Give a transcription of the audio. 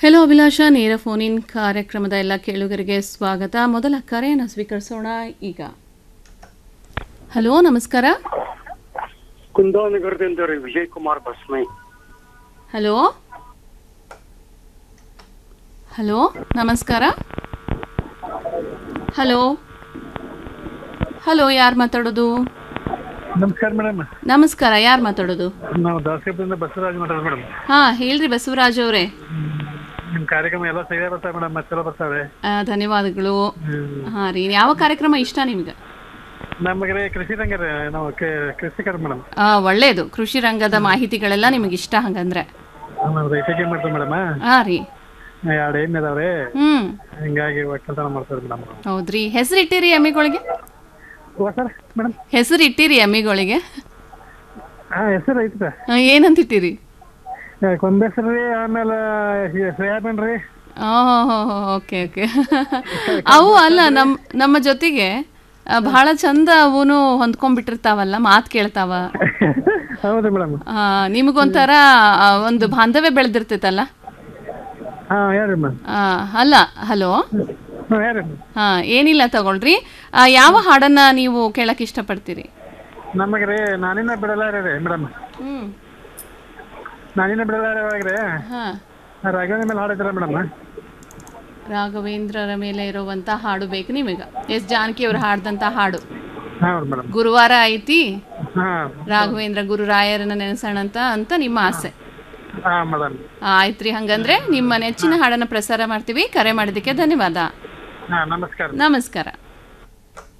hello ಅಭಿಲಾಷ ನೇರ phone in ಕಾರ್ಯಕ್ರಮದ ಎಲ್ಲ ಕೇಳುಗರಿಗೆ ಸ್ವಾಗತ ಮೊದಲ ಕರೆಯನ್ನು ಸ್ವೀಕರಿಸೋಣ ಈಗ ಹಲೋ ನಮಸ್ಕಾರ ಕುಂದಾನಗರದಿಂದ ರೀ ವಿಜಯ್ ಕುಮಾರ್ ಬಸ್ಮೈ ಹಲೋ ಹಲೋ ನಮಸ್ಕಾರ ಹಲೋ ಹಲೋ ಯಾರು ಮಾತಾಡೋದು ನಮಸ್ಕಾರ ಮೇಡಮ್ ನಮಸ್ಕಾರ ಯಾರು ಮಾತಾಡೋದು ನಾವು ದಾಸೇಪುರದಿಂದ ಬಸವರಾಜ್ ಮಾತಾಡೋದು ಮೇಡಮ್ ಹಾ ಹೇಳ್ರಿ ಬಸವರಾಜ್ ಅವರೇ ನಿಮ್ಮ ಕಾರ್ಯಕ್ರಮ ಎಲ್ಲ ಸರಿಯಾಗಿ ಬರ್ತಾವೆ ಮೇಡಮ್ ಚಲೋ ಬರ್ತಾವೆ ಧನ್ಯವಾದಗಳು ಹಾ ರೀ ಯಾವ ಕಾರ್ಯಕ್ರಮ ಇಷ್ಟ ನಿಮ್ಗೆ ನಮಗೆ ಕೃಷಿ ರಂಗ ರೀ ನಾವು ಕೆ- ಕೃಷಿಕರು ಮೇಡಮ್ ಆ, ಒಳ್ಳೇದು ಕೃಷಿ ರಂಗದ ಮಾಹಿತಿಗಳೆಲ್ಲ ನಿಮಗೆ ಇಷ್ಟ ಹಂಗಂದ್ರೆ ನಾವು ರೈತರಿಗೆ ಮಾಡ್ತೀವಿ ಮೇಡಮ್ ಹಾ ರೀ ಎರಡು ಎಣ್ಣೆ ಇದಾವ್ರಿ ಹ್ಮ್ ಹಿಂಗಾಗಿ ಒಕ್ಕಲ್ತನ ಮಾಡ್ತಾರೆ ಮೇಡಮ್ ಹೌದ್ರಿ ಹೆಸರು ಇಟ್ಟಿರಿ ಎಮ್ಮಿಗಳಿಗೆ ಸರ್ ಮೇಡಮ್ ಹೆಸರು ಇಟ್ಟಿರಿ ಎಮ್ಮಿಗಳಿಗೆ ಹಾಂ ಹೆಸರು ಐತಿ ಸರ್ ಆ, ಏನಂತ ಇಟ್ಟಿರಿ ಕೊಂಬೆ ಹೆಸರು ರೀ ಆಮೇಲೆ ಸೋಯಾಬೀನ್ ರೀ ಓಕೆ ಓಕೆ ಅವು ಅಲ್ಲ ನಮ್ ನಮ್ಮ ಜೊತೆಗೆ ಆ, ಬಹಳ ಚಂದ ಅವನು ಹೊಂದ್ಕೊಂಡ್ಬಿಟ್ಟಿರ್ತಾವಲ್ಲ ಮಾತು ಕೇಳ್ತಾವ ಹೌದು ಮೇಡಮ್ ಆ, ನಿಮಗೊಂಥರ ಆ, ಒಂದು ಬಾಂಧವ್ಯ ಬೆಳೆದಿರ್ತೈತಲ್ಲ ಹಾಂ ಹೇಳ್ರಿ ಮೇಡಮ್ ಆ, ಅಲ್ಲ ಹಲೋ ಹಾಂ ಹೇಳ್ರಿ ಹಾ ಏನಿಲ್ಲ ತಗೊಳ್ರಿ ಆ, ಯಾವ ಹಾಡನ್ನ ನೀವು ಕೇಳಕ್ ಇಷ್ಟಪಡ್ತೀರಿ ನಮಗೆ ರೀ ನಾನಿನ್ನ ಬಿಡಲಾರೆ ರೀ ಮೇಡಮ್ ಹ್ಮ್ ನಾನಿನ್ನ ಬಿಡಲಾರೆ ಒಳಗೆ ರೀ ಹಾ ರಾಘವೇಂದ್ರ ಮೇಲೆ ಹಾಡಿದ್ರ ಮೇಡಮ್ ರಾಘವೇಂದ್ರರ ಮೇಲೆ ಇರುವಂತ ಹಾಡು ಬೇಕು ನಿಮಗೆ ಎಸ್ ಜಾನಕಿ ಅವ್ರು ಹಾಡ್ದಂತ ಹಾಡು ಹೌದು ಮೇಡಮ್ ಗುರುವಾರ ಐತಿ ಹಾಂ ರಾಘವೇಂದ್ರ ಗುರುರಾಯರನ್ನ ನೆನೆಸೋಣ ಅಂತ ಅಂತ ನಿಮ್ಮ ಆಸೆ ಹಾಂ ಮೇಡಮ್ ಆಯ್ತ್ರಿ ಹಂಗಂದ್ರೆ ನಿಮ್ಮ ನೆಚ್ಚಿನ ಹಾಡನ್ನ ಪ್ರಸಾರ ಮಾಡ್ತೀವಿ ಕರೆ ಮಾಡಿದ್ದಕ್ಕೆ ಧನ್ಯವಾದ ಹಾಂ ನಮಸ್ಕಾರ ನಮಸ್ಕಾರ